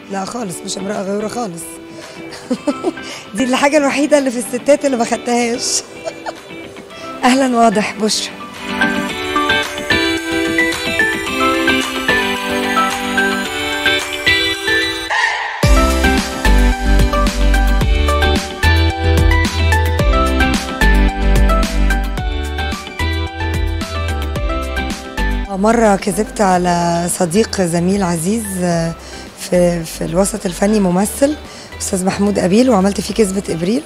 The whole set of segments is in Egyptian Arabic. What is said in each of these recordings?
لا خالص مش امرأة غيورة خالص دي الحاجة الوحيدة اللي في الستات اللي ما خدتهاش أهلا واضح بشرى مرة كذبت على صديق زميل عزيز في في الوسط الفني ممثل أستاذ محمود أبيل وعملت فيه كذبة إبريل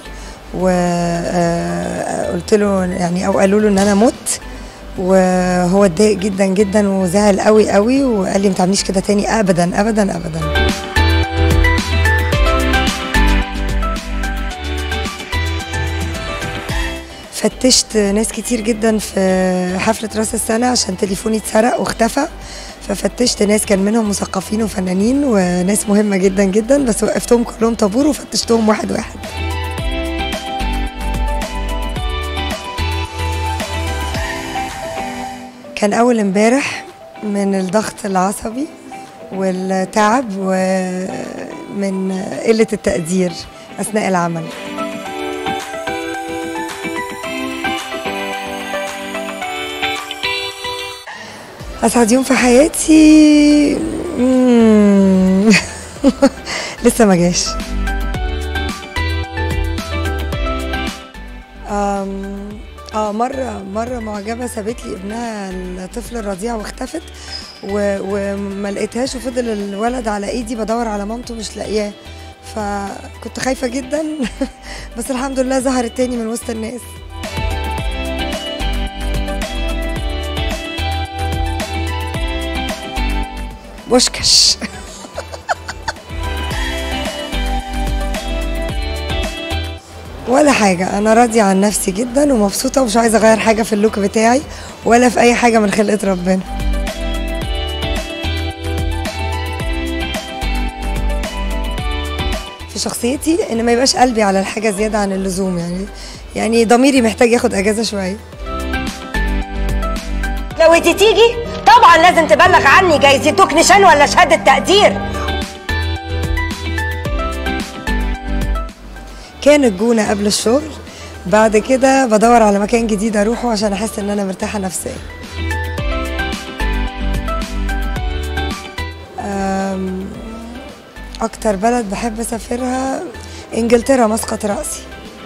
وقلت له يعني أو قالوا له إن أنا مت وهو اتضايق جدا جدا وزعل قوي قوي وقال لي ما تعمليش كده تاني أبدا أبدا أبدا فتشت ناس كتير جدا في حفلة راس السنة عشان تليفوني اتسرق واختفى ففتشت ناس كان منهم مثقفين وفنانين وناس مهمة جدا جدا بس وقفتهم كلهم طابور وفتشتهم واحد واحد كان أول امبارح من الضغط العصبي والتعب ومن قلة التقدير أثناء العمل أسعد يوم في حياتي مم. لسه ما جاش أم، اه مرة مرة معجبة سابت لي ابنها الطفل الرضيع واختفت و- وما لقيتهاش وفضل الولد على ايدي بدور على مامته مش لاقياه فكنت خايفة جدا بس الحمد لله ظهر تاني من وسط الناس بوشكش ولا حاجة أنا راضية عن نفسي جدا ومبسوطة ومش عايزة أغير حاجة في اللوك بتاعي ولا في أي حاجة من خلقة ربنا في شخصيتي إن ما يبقاش قلبي على الحاجة زيادة عن اللزوم يعني يعني ضميري محتاج ياخد أجازة شوية لو انت تيجي طبعا لازم تبلغ عني جايز يدوك نشان ولا شهاده تقدير كان الجونة قبل الشغل بعد كده بدور على مكان جديد أروحه عشان أحس إن أنا مرتاحة نفسيا أم، أكتر بلد بحب أسافرها إنجلترا مسقط رأسي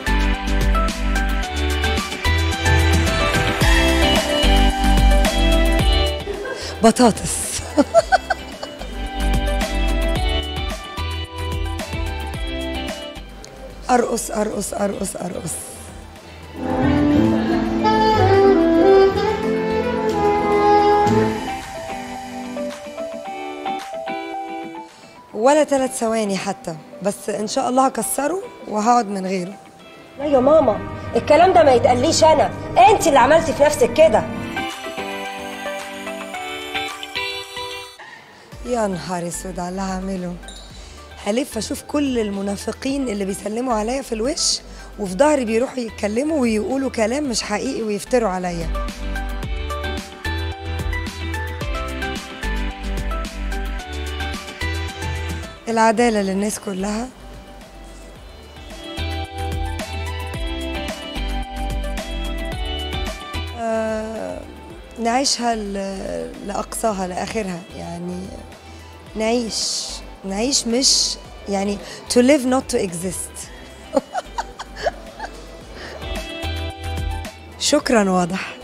بطاطس أرقص أرقص أرقص أرقص ولا ثلاث ثواني حتى بس إن شاء الله هكسره وهقعد من غيره لا يا ماما الكلام ده ما يتقاليش انا انت اللي عملتي في نفسك كده يا نهار اسود على اللي هعمله هلف اشوف كل المنافقين اللي بيسلموا عليا في الوش وفي ظهري بيروحوا يتكلموا ويقولوا كلام مش حقيقي ويفتروا عليا العدالة للناس كلها آه، نعيشها ل- لأقصاها لآخرها يعني نعيش نعيش مش يعني to live not to exist شكرا واضح